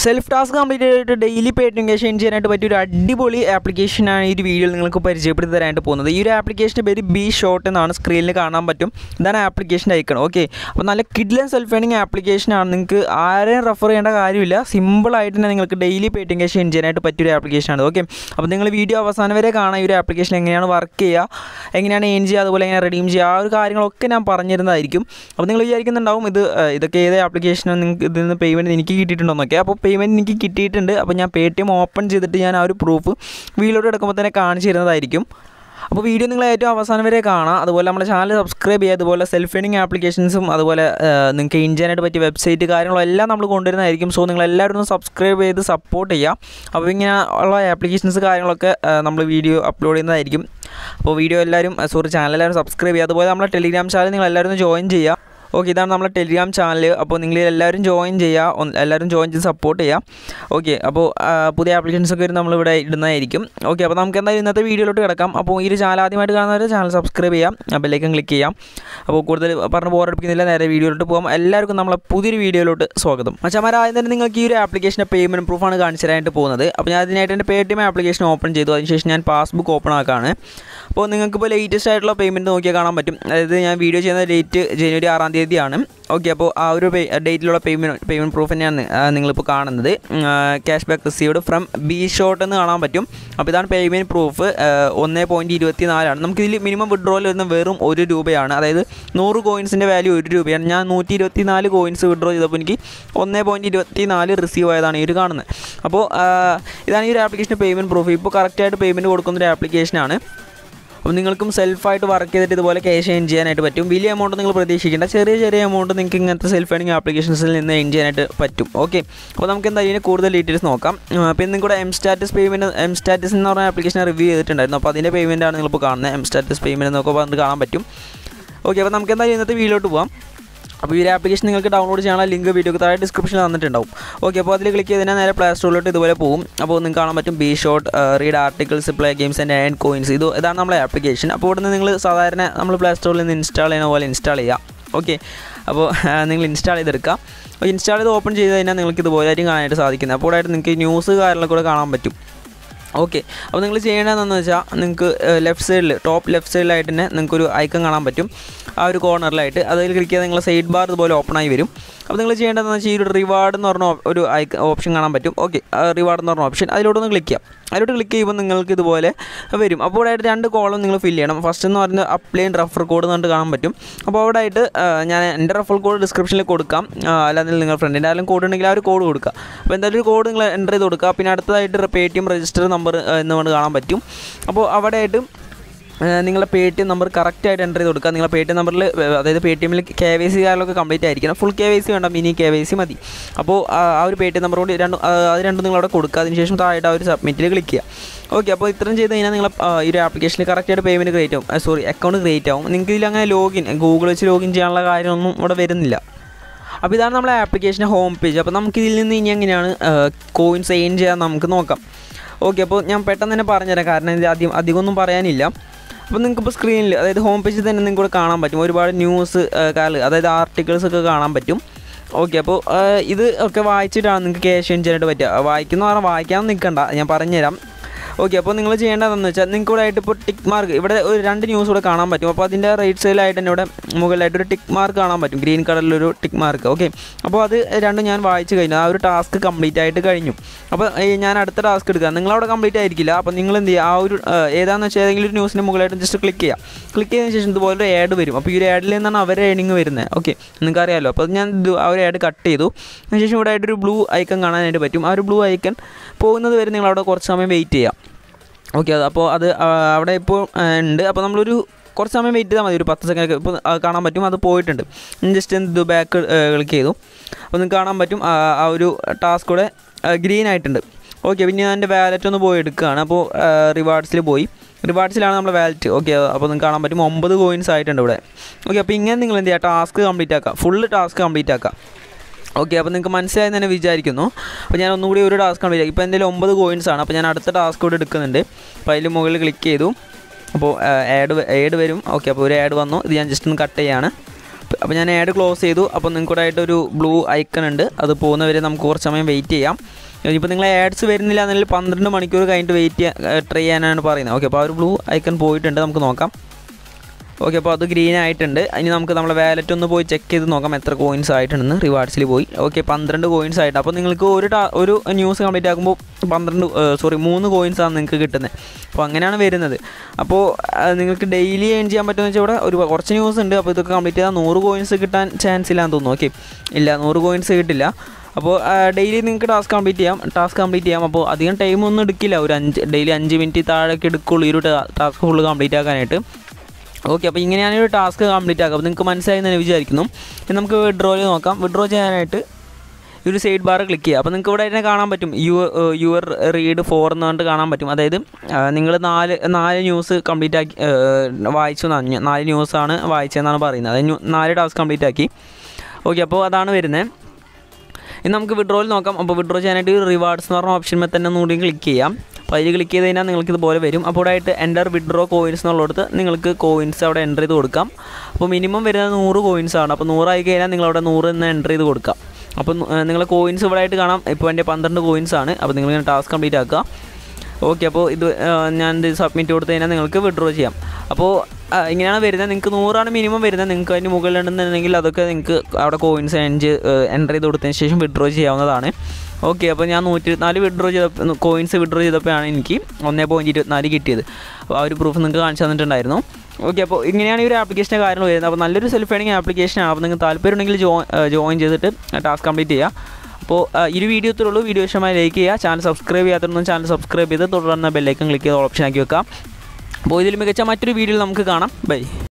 self task complete ചെയ്തിട്ട് daily പേറ്റിംഗേഷൻ ചെയ്യാനായിട്ട് പറ്റിയ ഒരു അടിപൊളി ആപ്ലിക്കേഷനാണ് ഈ ഒരു വീഡിയോയിൽ നിങ്ങൾക്ക് പരിചയപ്പെടുത്തി തരാനായിട്ട് പോകുന്നത് ഈ ഒരു ആപ്ലിക്കേഷൻ്റെ പേര് ബി ഷോട്ട് എന്നാണ് സ്ക്രീനിൽ കാണാൻ പറ്റും ഇതാണ് ആപ്ലിക്കേഷൻ ഐക്കൺ ഓക്കെ അപ്പോൾ നല്ല കിഡ്ലൻ സെൽഫ് ഏണിംഗ് ആപ്ലിക്കേഷനാണ് നിങ്ങൾക്ക് ആരെയും റെഫർ ചെയ്യേണ്ട കാര്യമില്ല സിമ്പിളായിട്ട് തന്നെ നിങ്ങൾക്ക് ഡെയിലി പേറ്റിംഗേഷൻ ചെയ്യാനായിട്ട് പറ്റിയൊരു ആപ്ലിക്കേഷനാണ് ഓക്കെ അപ്പോൾ നിങ്ങൾ വീഡിയോ അവസാനം വരെ കാണാൻ ഈ ഒരു ആപ്ലിക്കേഷൻ എങ്ങനെയാണ് വർക്ക് ചെയ്യുക എങ്ങനെയാണ് ഏൺ ചെയ്യുക അതുപോലെ എങ്ങനെ റെഡീം ചെയ്യുക ആ ഒരു കാര്യങ്ങളൊക്കെ ഞാൻ പറഞ്ഞിരുന്നതായിരിക്കും അപ്പോൾ നിങ്ങൾ വിചാരിക്കുന്നുണ്ടാവും ഇത് ഏഹ്, ഇതൊക്കെ ഏത് ആപ്ലിക്കേഷനാണ് നിങ്ങൾക്ക് ഇതിൽ നിന്ന് പേയ്മെൻറ്റ് എനിക്ക് കിട്ടിയിട്ടുണ്ടോന്നൊക്കെ അപ്പോൾ പേയ്മെൻറ്റ് എനിക്ക് കിട്ടിയിട്ടുണ്ട് അപ്പോൾ ഞാൻ പേ ടി എം ഓപ്പൺ ചെയ്തിട്ട് ഞാൻ ആ ഒരു പ്രൂഫ് വീഡിയോട്ട് എടുക്കുമ്പോൾ തന്നെ കാണിച്ചു തരുന്നതായിരിക്കും അപ്പോൾ വീഡിയോ നിങ്ങൾ ഏറ്റവും അവസാനം വരെ കാണാം അതുപോലെ നമ്മുടെ ചാനൽ സബ്സ്ക്രൈബ് ചെയ്യുക അതുപോലെ സെൽഫ് ഏണിംഗ് ആപ്ലിക്കേഷൻസും അതുപോലെ ഏഹ്, നിങ്ങൾക്ക് ഇൻജാനായിട്ട് പറ്റിയ വെബ്സൈറ്റ് കാര്യങ്ങളും എല്ലാം നമ്മൾ കൊണ്ടുവരുന്നതായിരിക്കും സോ നിങ്ങൾ എല്ലാവരും ഒന്ന് സബ്സ്ക്രൈബ് ചെയ്ത് സപ്പോർട്ട് ചെയ്യുക അപ്പോൾ ഇങ്ങനെ ഉള്ള ആപ്ലിക്കേഷൻസ് കാര്യങ്ങളൊക്കെ ഏഹ്, നമ്മൾ വീഡിയോ അപ്ലോഡ് ചെയ്യുന്നതായിരിക്കും അപ്പോൾ വീഡിയോ എല്ലാവരും സോറി ചാനൽ എല്ലാവരും സബ്സ്ക്രൈബ് ചെയ്യുക അതുപോലെ നമ്മുടെ ടെലിഗ്രാം ചാനൽ നിങ്ങൾ എല്ലാവരും ഒന്ന് ജോയിൻ ചെയ്യുക ഓക്കെ ഇതാണ് നമ്മുടെ ടെലിഗ്രാം ചാനൽ അപ്പോൾ നിങ്ങൾ എല്ലാവരും ജോയിൻ ചെയ്യുക ഒന്ന് എല്ലാവരും ജോയിൻ ചെയ്ത് സപ്പോർട്ട് ചെയ്യുക ഓക്കെ അപ്പോൾ ആ, പുതിയ ആപ്ലിക്കേഷൻസ് ഒക്കെ വരും നമ്മളിവിടെ ഇടുന്നതായിരിക്കും ഓക്കെ അപ്പോൾ നമുക്ക് എന്തായാലും ഇന്നത്തെ വീഡിയോയിലോട്ട് കിടക്കാം അപ്പോൾ ഈ ഒരു ചാനൽ ആദ്യമായിട്ട് കാണുന്നവർ ചാനൽ സബ്സ്ക്രൈബ് ചെയ്യാം ബെല്ലേക്കും ക്ലിക്ക് ചെയ്യാം അപ്പോൾ കൂടുതൽ പറഞ്ഞ് ബോറടിപ്പിക്കുന്നില്ല നേരെ വീഡിയോയിലോട്ട് പോകാം എല്ലാവർക്കും നമ്മളെ പുതിയൊരു വീഡിയോയിലോട്ട് സ്വാഗതം മച്ചാമാർ ആദ്യം തന്നെ നിങ്ങൾക്ക് ഈ ഒരു ആപ്ലിക്കേഷൻ്റെ പേയ്മെൻറ്റ് പ്രൂഫാണ് കാണിച്ചു തരാനായിട്ട് പോകുന്നത് അപ്പോൾ ഞാൻ അതിനായിട്ട് എൻ്റെ Paytm application open ചെയ്തു അതിനുശേഷം ഞാൻ പാസ്ബുക്ക് ഓപ്പൺ ആക്കാണ് അപ്പോൾ നിങ്ങൾക്കിപ്പോൾ ലേറ്റസ്റ്റ് ആയിട്ടുള്ള പേയ്മെൻറ്റ് നോക്കിയാൽ കാണാൻ പറ്റും അതായത് ഞാൻ വീഡിയോ ചെയ്യുന്ന ഡേറ്റ് ജനുവരി ആറാം തീയതിയാണ് ഓക്കെ അപ്പോൾ ആ ഒരു ഡേറ്റിലുള്ള പേയ്മെൻറ്റ് പേയ്മെൻറ്റ് പ്രൂഫ് തന്നെയാണ് ആ, നിങ്ങളിപ്പോൾ കാണുന്നത് cashback received from B shot എന്ന് കാണാൻ പറ്റും അപ്പോൾ ഇതാണ് പേയ്മെൻറ്റ് പ്രൂഫ് ഒന്ന് പോയിൻറ്റ് ഇരുപത്തി നാലാണ് നമുക്കിതിൽ മിനിമം വിഡ്രോയിൽ വരുന്ന വെറും ഒരു രൂപയാണ് അതായത് നൂറ് കോയിൻസിൻ്റെ വാല്യൂ ഒരു രൂപയാണ് ഞാൻ നൂറ്റി ഇരുപത്തി നാല് കോയിൻസ് വിഡ്രോ ചെയ്തപ്പോൾ എനിക്ക് ഒന്ന് പോയിൻറ്റ് ഇരുപത്തി നാല് റിസീവ് ആയതാണ് ഈ ഒരു കാണുന്നത് അപ്പോൾ ആ, ഇതാണ് ഈ ഒരു ആപ്ലിക്കേഷൻ്റെ പേയ്മെൻറ്റ് പ്രൂഫ് ഇപ്പോൾ കറക്റ്റായിട്ട് പേയ്മെൻറ്റ് കൊടുക്കുന്ന ഒരു ആപ്ലിക്കേഷനാണ് അപ്പോൾ നിങ്ങൾക്കും സെൽഫായിട്ട് വർക്ക് ചെയ്തിട്ട് ഇതുപോലെ ക്യാഷ് എയിൻ ചെയ്യാനായിട്ട് പറ്റും വലിയ എമൗണ്ട് നിങ്ങൾ പ്രതീക്ഷിക്കേണ്ട ചെറിയ ചെറിയ എമൗണ്ട് നിങ്ങൾക്ക് ഇങ്ങനത്തെ സെൽഫ് ഏണിംഗ് ആപ്ലിക്കേഷൻസിൽ നിന്ന് എയിൻ ചെയ്യാനായിട്ട് പറ്റും ഓക്കെ അപ്പോൾ നമുക്ക് എന്താ ഇതിന് കൂടുതൽ ഡീറ്റെയിൽസ് നോക്കാം ആ, പിന്നെ നിങ്ങൾ കൂടെ M status payment M status എന്ന് പറഞ്ഞ ആപ്ലിക്കേഷൻ റിവ്യൂ ചെയ്തിട്ടുണ്ടായിരുന്നു അപ്പോൾ അതിൻ്റെ പേയ്മെൻറ്റാണ് നിങ്ങളിപ്പോൾ കാണുന്നത് എം സ്റ്റാറ്റസ് പേയ്മെൻറ്റ് എന്നൊക്കെ പറഞ്ഞിട്ട് കാണാൻ പറ്റും ഓക്കെ അപ്പോൾ നമുക്ക് എന്തായാലും ഇന്നത്തെ വീഡിയോട്ട് പോകാം അപ്പോൾ ഈ ഒരു ആപ്ലിക്കേഷൻ നിങ്ങൾക്ക് ഡൗൺലോഡ് ചെയ്യാനുള്ള ലിങ്ക് വീഡിയോക്ക് താഴെ ഡിസ്ക്രിപ്ഷനിൽ തന്നിട്ടുണ്ടാവും ഓക്കെ അപ്പോൾ അതിൽ ക്ലിക്ക് ചെയ്തതിനാൽ നേരെ പ്ലേ സ്റ്റോറിലോട്ട് ഇതുപോലെ പോകും അപ്പോൾ നിങ്ങൾക്ക് കാണാൻ പറ്റും B shot read articles play games and and coins ഇത് ഇതാണ് നമ്മുടെ ആപ്ലിക്കേഷൻ അപ്പോൾ ഇവിടെ നിന്ന് നിങ്ങൾ സാധാരണ നമ്മൾ പ്ലേ സ്റ്റോറിൽ നിന്ന് ഇൻസ്റ്റാൾ ചെയ്യുന്ന പോലെ ഇൻസ്റ്റാൾ ചെയ്യാം ഓക്കെ അപ്പോൾ നിങ്ങൾ ഇൻസ്റ്റാൾ ചെയ്തെടുക്കുക അപ്പോൾ ഇൻസ്റ്റാൾ ചെയ്ത് ഓപ്പൺ ചെയ്ത് കഴിഞ്ഞാൽ നിങ്ങൾക്ക് ഇതുപോലെ ആയിരിക്കും കാണാനായിട്ട് സാധിക്കുന്നത് അപ്പോൾ ആയിട്ട് നിങ്ങൾക്ക് ന്യൂസ് കാര്യങ്ങളൊക്കെ കൂടെ കാണാൻ പറ്റും ഓക്കെ അപ്പോൾ നിങ്ങൾ ചെയ്യേണ്ടതെന്ന് വെച്ചാൽ നിങ്ങൾക്ക് ലെഫ്റ്റ് സൈഡിൽ ടോപ്പ് ലെഫ്റ്റ് സൈഡിലായിട്ട് തന്നെ നിങ്ങൾക്കൊരു ഐക്കൺ കാണാൻ പറ്റും ആ ഒരു കോർണറിലായിട്ട് അതിൽ ക്ലിക്ക് ചെയ്താൽ നിങ്ങളെ സൈഡ് ബാർ ഇതുപോലെ ഓപ്പൺ ആയി വരും അപ്പോൾ നിങ്ങൾ ചെയ്യേണ്ടതെന്ന് വെച്ചാൽ ഈ ഒരു റിവാർഡ് എന്ന് പറഞ്ഞ ഓ- ഒരു ഐക്ക ഓപ്ഷൻ കാണാൻ പറ്റും ഓക്കെ റിവാർഡ് എന്ന് പറഞ്ഞ ഓപ്ഷൻ അതിലോട്ടൊന്ന് ക്ലിക്ക് ചെയ്യാം അതിലോട്ട് ക്ലിക്ക് ചെയ്യുമ്പോൾ നിങ്ങൾക്ക് ഇതുപോലെ വരും അപ്പോൾ ഇവിടെ ആയിട്ട് രണ്ട് കോളം നിങ്ങൾ ഫില്ല് ചെയ്യണം ഫസ്റ്റ് എന്ന് പറയുന്നത് അപ്ലൈൻ റഫർ കോഡ് എന്ന് പറഞ്ഞിട്ട് കാണാൻ പറ്റും അപ്പോൾ അവിടെ ആയിട്ട് ആ, ഞാൻ എൻ്റെ റഫർ കോഡ് ഡിസ്ക്രിപ്ഷനിൽ കൊടുക്കാം ആ, അല്ലാതെ നിങ്ങൾ ഫ്രണ്ടിൻ്റെ ആയാലും കോഡ് ഉണ്ടെങ്കിൽ ആ ഒരു കോഡ് കൊടുക്കുക അപ്പോൾ എന്തായാലും ഒരു കോഡ് നിങ്ങൾ എൻ്റർ ചെയ്ത് കൊടുക്കുക പിന്നെ അടുത്തതായിട്ട് Paytm register number എന്ന് പറഞ്ഞ് കാണാൻ പറ്റും അപ്പോൾ അവിടെ ആയിട്ട് ഏഹ് നിങ്ങളുടെ പേ ടി എം നമ്പർ കറക്റ്റായിട്ട് എൻ്റർ ചെയ്ത് കൊടുക്കുക നിങ്ങളുടെ പേ ടി എം നമ്പറിൽ അതായത് പേ ടി എമ്മിൽ കെ വൈ സി കാര്യങ്ങളൊക്കെ കംപ്ലീറ്റ് ആയിരിക്കണം ഫുൾ കെ വൈ സി വേണ്ട മിനി കെ വൈ സി മതി അപ്പോൾ ആ ആ ഒരു പേ ടി എം നമ്പർ കൊണ്ട് രണ്ട് ആ, അത് രണ്ടും നിങ്ങൾ അവിടെ കൊടുക്കുക അതിനുശേഷം താഴെ ആ ഒരു സബ്മിറ്റിൽ ക്ലിക്ക് ചെയ്യുക ഓക്കെ അപ്പോൾ ഇത്രയും ചെയ്ത് കഴിഞ്ഞാൽ നിങ്ങൾ ഈ ഒരു ആപ്ലിക്കേഷനിൽ കറക്റ്റായിട്ട് പേയ്മെൻറ്റ് ക്രിയേറ്റ് ആവും സോറി അക്കൗണ്ട് ക്രിയേറ്റ് ആവും നിങ്ങൾക്ക് ഇതിൽ അങ്ങനെ ലോഗിൻ ഗൂഗിൾ വെച്ച് ലോഗിൻ ചെയ്യാനുള്ള കാര്യമൊന്നും ഇവിടെ വരുന്നില്ല അപ്പോൾ ഇതാണ് നമ്മളെ ആപ്ലിക്കേഷൻ്റെ ഹോം പേജ് അപ്പോൾ നമുക്ക് ഇതിൽ നിന്ന് ഇനി എങ്ങനെയാണ് കോയിൻസ് എയിൻ ചെയ്യാൻ നമുക്ക് നോക്കാം ഓക്കെ അപ്പോൾ ഞാൻ പെട്ടെന്ന് തന്നെ പറഞ്ഞുതരാം കാരണം ഇത് അധികം അധികമൊന്നും പറയാനില്ല അപ്പോൾ നിങ്ങൾക്ക് ഇപ്പോൾ സ്ക്രീനിൽ അതായത് ഹോം പേജിൽ തന്നെ നിങ്ങൾക്ക് ഇവിടെ കാണാൻ പറ്റും ഒരുപാട് ന്യൂസ് കാല് അതായത് ആർട്ടിക്കിൾസ് ഒക്കെ കാണാൻ പറ്റും ഓക്കെ അപ്പോൾ ഇത് ഒക്കെ വായിച്ചിട്ടാണ് നിങ്ങൾക്ക് ക്യാഷ് എയിൻ ചെയ്യാനായിട്ട് പറ്റുക വായിക്കുന്ന പറഞ്ഞാൽ വായിക്കാൻ നിൽക്കണ്ട ഞാൻ പറഞ്ഞുതരാം ഓക്കെ അപ്പോൾ നിങ്ങൾ ചെയ്യേണ്ടതെന്ന് വെച്ചാൽ നിങ്ങൾക്ക് ഇവിടെ ആയിട്ട് ഇപ്പോൾ ടിക്ക് മാർക്ക് ഇവിടെ ഒരു രണ്ട് ന്യൂസ് ഇവിടെ കാണാൻ പറ്റും അപ്പോൾ അതിൻ്റെ റൈറ്റ് സൈഡിലായിട്ട് തന്നെ ഇവിടെ മുകളിലായിട്ട് ഒരു ടിക്ക് മാർക്ക് കാണാൻ പറ്റും ഗ്രീൻ കളറിലൊരു ടിക്ക് മാർക്ക് ഓക്കെ അപ്പോൾ അത് രണ്ടും ഞാൻ വായിച്ചു കഴിഞ്ഞു ആ ഒരു ടാസ്ക് കംപ്ലീറ്റ് ആയിട്ട് കഴിഞ്ഞു അപ്പോൾ ഈ ഞാൻ അടുത്ത ടാസ്ക് എടുക്കുക നിങ്ങളവിടെ കംപ്ലീറ്റ് ആയിരിക്കില്ല അപ്പോൾ നിങ്ങൾ എന്ത് ചെയ്യുക ആ ഒരു ഏഹ്, ഏതാണെന്ന് വെച്ചാൽ ഏതെങ്കിലും ഒരു ന്യൂസിന് മുകളിലായിട്ട് ജസ്റ്റ് ക്ലിക്ക് ചെയ്യുക ക്ലിക്ക് ചെയ്തതിന് ശേഷം ഇതുപോലെ ഒരു ആഡ് വരും അപ്പോൾ ഈ ഒരു ആഡിൽ നിന്നാണ് അവരെ ഏണിങ് വരുന്നത് ഓക്കെ നിങ്ങൾക്ക് അറിയാമല്ലോ അപ്പോൾ ഞാൻ ഇത് ആ ഒരു ആഡ് കട്ട് ചെയ്തു അതിനുശേഷം ഇവിടെ ആയിട്ടൊരു ബ്ലൂ ഐക്കൺ കാണാനായിട്ട് പറ്റും ആ ഒരു ബ്ലൂ ഐക്കൺ പോകുന്നത് വരെ നിങ്ങൾ അവിടെ കുറച്ച് സമയം വെയിറ്റ് ചെയ്യാം ഓക്കെ അത് അപ്പോൾ അത് ആ, അവിടെ ഇപ്പോൾ ആ, ഉണ്ട് അപ്പോൾ നമ്മളൊരു കുറച്ച് സമയം വെയിറ്റ് ചെയ്താൽ മതി ഒരു പത്ത് സെക്കൻഡ് ഒക്കെ ഇപ്പോൾ ആ, കാണാൻ പറ്റും അത് പോയിട്ടുണ്ട് ജസ്റ്റ് എന്ത് ബാക്ക് ക്ലിക്ക് ചെയ്തു അപ്പോൾ നിങ്ങൾക്ക് കാണാൻ പറ്റും ആ ആ ഒരു ടാസ്ക് കൂടെ ഗ്രീൻ ആയിട്ടുണ്ട് ഓക്കെ പിന്നെ ഞാൻ എൻ്റെ വാലറ്റ് ഒന്ന് പോയി എടുക്കുകയാണ് അപ്പോൾ റിവാർഡ്സിൽ പോയി റിവാർഡ്സിലാണ് നമ്മുടെ വാലറ്റ് ഓക്കെ അപ്പോൾ നിങ്ങൾക്ക് കാണാൻ പറ്റും ഒമ്പത് കോയിൻസ് ആയിട്ടുണ്ട് ഇവിടെ ഓക്കെ അപ്പോൾ ഇങ്ങനെ നിങ്ങൾ എന്ത് ചെയ്യുക ടാസ്ക് കംപ്ലീറ്റ് ആക്കുക ഫുള്ള് ടാസ്ക് കംപ്ലീറ്റ് ആക്കുക ഓക്കെ അപ്പോൾ നിങ്ങൾക്ക് മനസ്സിലായി തന്നെ വിചാരിക്കുന്നു അപ്പോൾ ഞാൻ ഒന്നുകൂടി ഒരു ടാസ്ക് ആണ് വിചാരിക്കും ഇപ്പോൾ എൻ്റെ ഒമ്പത് കോയിൻസ് ആണ് അപ്പോൾ ഞാൻ അടുത്ത ടാസ്ക് കൂടെ എടുക്കുന്നുണ്ട് അപ്പോൾ അതിൽ മുകളിൽ ക്ലിക്ക് ചെയ്തു അപ്പോൾ ആഡ് ആഡ് വരും ഓക്കെ അപ്പോൾ ഒരു ആഡ് വന്നു ഇത് ഞാൻ ജസ്റ്റ് ഒന്ന് കട്ട് ചെയ്യാണ് അപ്പോൾ ഞാൻ ആഡ് ക്ലോസ് ചെയ്തു അപ്പോൾ നിങ്ങൾക്ക് ആയിട്ട് ഒരു ബ്ലൂ ഐക്കൺ ഉണ്ട് അത് പോകുന്നവരെ നമുക്ക് കുറച്ച് സമയം വെയിറ്റ് ചെയ്യാം ഇപ്പോൾ നിങ്ങൾ ആഡ്സ് വരുന്നില്ല എന്നുണ്ടെങ്കിൽ പന്ത്രണ്ട് മണിക്കൂർ കഴിഞ്ഞിട്ട് വെയിറ്റ് ചെയ്യാൻ ട്രൈ ചെയ്യാനാണ് പറയുന്നത് ഓക്കെ അപ്പോൾ ആ ഒരു ബ്ലൂ ഐക്കൺ പോയിട്ടുണ്ട് നമുക്ക് നോക്കാം ഓക്കെ അപ്പോൾ അത് ഗ്രീൻ ആയിട്ടുണ്ട് ഇനി നമുക്ക് നമ്മളെ വാലറ്റ് ഒന്ന് പോയി ചെക്ക് ചെയ്ത് നോക്കാം എത്ര കോയിൻസ് ആയിട്ടുണ്ടെന്ന് റിവാർഡ്സിൽ പോയി ഓക്കെ പന്ത്രണ്ട് കോയിൻസ് ആയിട്ട് അപ്പോൾ നിങ്ങൾക്ക് ഒരു ടാ ഒരു ന്യൂസ് കംപ്ലീറ്റ് ആക്കുമ്പോൾ പന്ത്രണ്ട് സോറി മൂന്ന് കോയിൻസ് ആണ് നിങ്ങൾക്ക് കിട്ടുന്നത് അപ്പോൾ അങ്ങനെയാണ് വരുന്നത് അപ്പോൾ ആ, നിങ്ങൾക്ക് ഡെയിലി ഏൺ ചെയ്യാൻ പറ്റുമെന്ന് വെച്ചാൽ ഇവിടെ ഒരു കുറച്ച് ന്യൂസ് ഉണ്ട് അപ്പോൾ ഇതൊക്കെ കംപ്ലീറ്റ് ചെയ്താൽ നൂറ് കോയിൻസ് കിട്ടാൻ ചാൻസ് ഇല്ലാന്ന് തോന്നുന്നു ഓക്കെ ഇല്ല നൂറ് കോയിൻസ് കിട്ടില്ല അപ്പോൾ ഡെയിലി നിങ്ങൾക്ക് ടാസ്ക് കംപ്ലീറ്റ് ചെയ്യാം ടാസ്ക് കംപ്ലീറ്റ് ചെയ്യാം അപ്പോൾ അധികം ടൈം ഒന്നും എടുക്കില്ല ഒരു അഞ്ച് ഡെയിലി അഞ്ച് മിനിറ്റ് താഴേക്ക് എടുക്കുള്ളൂ ഈ ഒരു ടാസ്ക് ഫുള്ള് കംപ്ലീറ്റ് ആക്കാനായിട്ട് ഓക്കെ അപ്പോൾ ഇങ്ങനെയാണ് ഒരു ടാസ്ക് കംപ്ലീറ്റ് ആക്കുക അപ്പോൾ നിങ്ങൾക്ക് മനസ്സിലായി എന്ന് ഞാൻ വിചാരിക്കുന്നു ഇനി നമുക്ക് വിഡ്രോയിൽ നോക്കാം വിഡ്രോ ചെയ്യാനായിട്ട് ഈ ഒരു സൈഡ് ബാർ ക്ലിക്ക് ചെയ്യുക അപ്പോൾ നിങ്ങൾക്ക് ഇവിടെ തന്നെ കാണാൻ പറ്റും യു യുവർ റീഡ് ഫോർ എന്ന് പറഞ്ഞിട്ട് കാണാൻ പറ്റും അതായത് നിങ്ങൾ നാല് നാല് ന്യൂസ് കംപ്ലീറ്റ് ആക്കി ആ, വായിച്ചു എന്നാണ് ഞാൻ- നാല് ന്യൂസാണ് വായിച്ചതെന്നാണ് പറയുന്നത് അതായത് ന്യൂ- നാല് ടാസ്ക് കംപ്ലീറ്റ് ആക്കി ഓക്കെ അപ്പോൾ അതാണ് വരുന്നത് ഇനി നമുക്ക് വിഡ്രോയിൽ നോക്കാം അപ്പോൾ വിഡ്രോ ചെയ്യാനായിട്ട് റിവാർഡ്സ് എന്ന് പറഞ്ഞ ഓപ്ഷനിൽ തന്നെ ഒന്നുകൂടി ക്ലിക്ക് ചെയ്യാം അപ്പോൾ അതിൽ ക്ലിക്ക് ചെയ്ത് കഴിഞ്ഞാൽ നിങ്ങൾക്ക് ഇതുപോലെ വരും അപ്പോൾ ഇവിടെ ആയിട്ട് എൻ്റർ വിഡ്രോ കോയിൻസ് എന്നുള്ളിടത്ത് നിങ്ങൾക്ക് കോയിൻസ് അവിടെ എൻ്റർ ചെയ്ത് കൊടുക്കാം അപ്പോൾ മിനിമം വരുന്നത് നൂറ് കോയിൻസ് ആണ് അപ്പോൾ നൂറായി കഴിഞ്ഞാൽ നിങ്ങൾ അവിടെ നൂറ് എന്ന് എൻ്റർ ചെയ്ത് കൊടുക്കാം അപ്പോൾ നിങ്ങൾ കോയിൻസ് ഇവിടെ ആയിട്ട് കാണാം ഇപ്പോൾ എൻ്റെ പന്ത്രണ്ട് കോയിൻസ് ആണ് അപ്പോൾ നിങ്ങൾ ഇങ്ങനെ ടാസ്ക് കംപ്ലീറ്റ് ആക്കുക ഓക്കെ അപ്പോൾ ഇത് ആ, ഞാൻ ഇത് സബ്മിറ്റ് കൊടുത്തു കഴിഞ്ഞാൽ നിങ്ങൾക്ക് വിഡ്രോ ചെയ്യാം അപ്പോൾ ആ, ഇങ്ങനെയാണ് വരുന്നത് നിങ്ങൾക്ക് നൂറാണ് മിനിമം വരുന്നത് നിങ്ങൾക്ക് അതിന് മുകളിലുണ്ടെന്നുണ്ടെങ്കിൽ അതൊക്കെ നിങ്ങൾക്ക് അവിടെ കോയിൻസ് എൻജ് എൻ്റർ ചെയ്ത് കൊടുത്തതിന് ശേഷം വിഡ്രോ ചെയ്യാവുന്നതാണ് ഓക്കെ അപ്പോൾ ഞാൻ നൂറ്റി ഇരുപത്തിനാല് വിഡ്രോ ചെയ്ത കോയിൻസ് വിഡ്രോ ചെയ്തപ്പോഴാണ് എനിക്ക് ഒന്നേ പോയിൻറ്റ് ഇരുപത്തിനാല് കിട്ടിയത് അപ്പോൾ ആ ഒരു പ്രൂഫ് നിങ്ങൾക്ക് കാണിച്ചു തന്നിട്ടുണ്ടായിരുന്നു ഓക്കെ അപ്പോൾ ഇങ്ങനെയാണ് ഈ ഒരു ആപ്ലിക്കേഷൻ്റെ കാര്യങ്ങൾ വരുന്നത് അപ്പോൾ നല്ലൊരു സെൽഫ് ഏണിംഗ് ആപ്ലിക്കേഷനാണ് അപ്പോൾ നിങ്ങൾക്ക് താല്പര്യം ഉണ്ടെങ്കിൽ ജോ ജോയിൻ ചെയ്തിട്ട് ടാസ്ക് കംപ്ലീറ്റ് ചെയ്യുക അപ്പോൾ ആ, ഈ ഒരു വീഡിയോ ഇത്രയുള്ളൂ വീഡിയോ ഇഷ്ടമായി ലൈക്ക് ചെയ്യുക ചാനൽ സബ്സ്ക്രൈബ് ചെയ്യാത്തതൊന്നും ചാനൽ സബ്സ്ക്രൈബ് ചെയ്ത് തുടർന്ന് ബെല്ലൈക്കൺ ക്ലിക്ക് ചെയ്ത് ഓപ്ഷൻ ആക്കി വെക്കാം അപ്പോൾ ഇതിൽ മികച്ച മറ്റൊരു വീഡിയോയിൽ നമുക്ക് കാണാം ബൈ